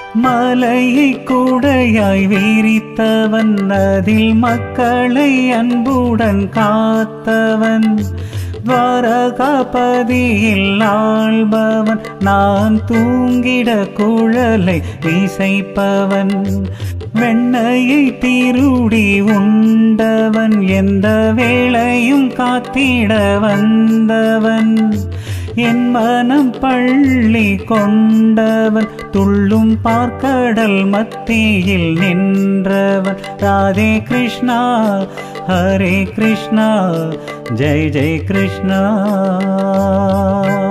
மலையை கூடையாய் வீரித்தவன் அதில் மக்களை அன்புடன் காத்தவன் துவாரகாபதியில் ஆள்பவன் நான் தூங்கிட குழலை இசைப்பவன் வெண்ணையை திருடி உண்டவன் எந்த வேளையும் காத்திட வந்தவன் என் மனம் பள்ளி கொண்டவன் துள்ளும் பார்க்கடல் மத்தியில் நின்றவன் ராதே கிருஷ்ணா ஹரே கிருஷ்ணா ஜெய் ஜெய் கிருஷ்ணா